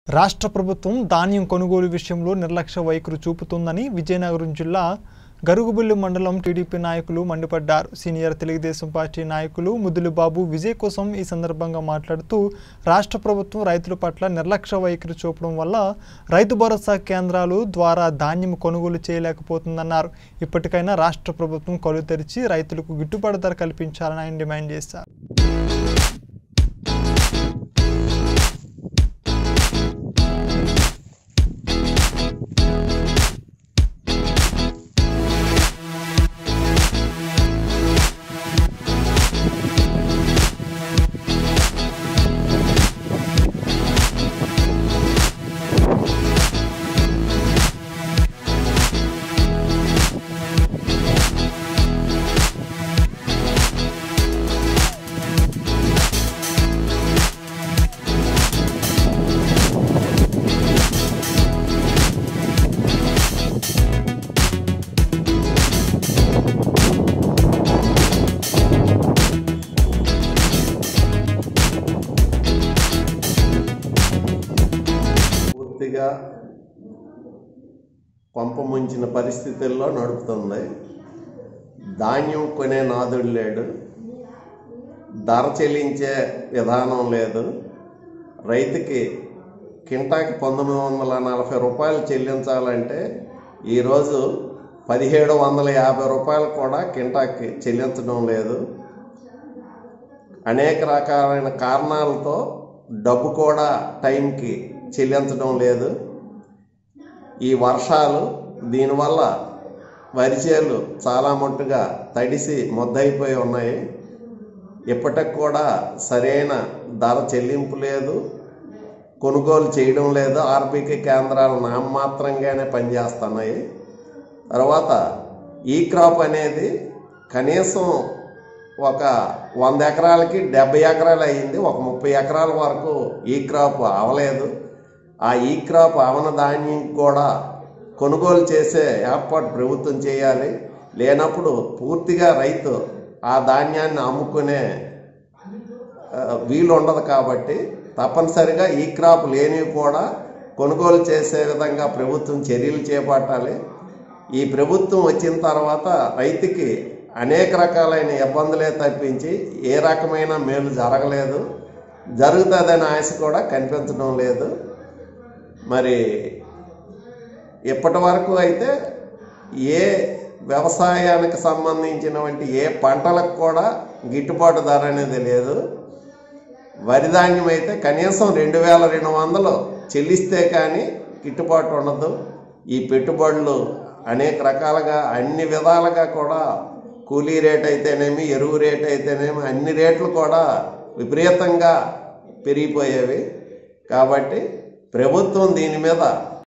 రాష్ట్ర ప్రభుత్వం ధాన్యం కొనుగోలు విషయంలో నిర్లక్ష్య వైఖరి చూపుతుందని విజయనగరం జిల్లా గరుగుబిల్లి మండలం టీడీపీ నాయకులు మండిపడ్డారు సీనియర్ తెలుగుదేశం పార్టీ నాయకులు ముద్దులబాబు విజయ్ కోసం ఈ సందర్భంగా మాట్లాడుతూ రాష్ట్ర ప్రభుత్వం రైతుల పట్ల నిర్లక్ష్య వైఖరి చూపడం వల్ల రైతు భరోసా కేంద్రాలు ద్వారా ధాన్యం కొనుగోలు చేయలేకపోతుందన్నారు ఇప్పటికైనా రాష్ట్ర ప్రభుత్వం కళ్ళు తెరిచి రైతులకు గిట్టుబాటు ధర కల్పించాలని ఆయన డిమాండ్ చేశారు పూర్తిగా పంప ముంచిన పరిస్థితుల్లో నడుపుతుంది ధాన్యం కొనే నాదుడు లేడు ధర చెల్లించే విధానం లేదు రైతుకి కింటాకి పంతొమ్మిది వందల నలభై రూపాయలు చెల్లించాలంటే ఈరోజు పదిహేడు వందల యాభై రూపాయలు కూడా కింటాకి చెల్లించడం లేదు అనేక రకాలైన కారణాలతో డబ్బు కూడా టైంకి చెల్లించడం లేదు ఈ వర్షాలు దీనివల్ల వరిచేలు చాలా మట్టుగా తడిసి మొద్దయిపోయి ఉన్నాయి ఇప్పటికి కూడా సరైన ధర చెల్లింపు లేదు కొనుగోలు చేయడం లేదు ఆర్బీకే కేంద్రాలు నామమాత్రంగానే పనిచేస్తున్నాయి తర్వాత ఈ క్రాప్ అనేది కనీసం ఒక వంద ఎకరాలకి డెబ్బై ఎకరాలు అయింది ఒక ముప్పై ఎకరాల వరకు ఈ క్రాప్ అవలేదు ఆ ఈ క్రాప్ అవన ధాన్యం కూడా కొనుగోలు చేసే ఏర్పాటు ప్రభుత్వం చేయాలి లేనప్పుడు పూర్తిగా రైతు ఆ ధాన్యాన్ని అమ్ముకునే ఆ, వీలు ఉండదు కాబట్టి తప్పనిసరిగా ఈ క్రాప్ లేనివి కూడా కొనుగోలు చేసే విధంగా ప్రభుత్వం చర్యలు చేపట్టాలి ఈ ప్రభుత్వం వచ్చిన తర్వాత రైతుకి అనేక రకాలైన ఇబ్బందులే తప్పించి ఏ రకమైన మేలు జరగలేదు జరుగుతుందనే ఆశ కూడా కనిపించడం లేదు మరి ఇప్పటి వరకు అయితే ఏ వ్యవసాయానికి సంబంధించినటువంటి ఏ పంటలకు కూడా గిట్టుబాటు ధర అనేది లేదు వరి ధాన్యం అయితే కనీసం రెండు వేల రెండు వందలు చెల్లిస్తే కానీ గిట్టుబాటు ఉండదు ఈ పెట్టుబడులు అనేక రకాలుగా అన్ని విధాలుగా కూడా కూలీ రేట్ అయితేనేమి ఎరువు రేట్ అయితేనేమి అన్ని రేట్లు కూడా విపరీతంగా పెరిగిపోయేవి కాబట్టి ప్రభుత్వం దీని మీద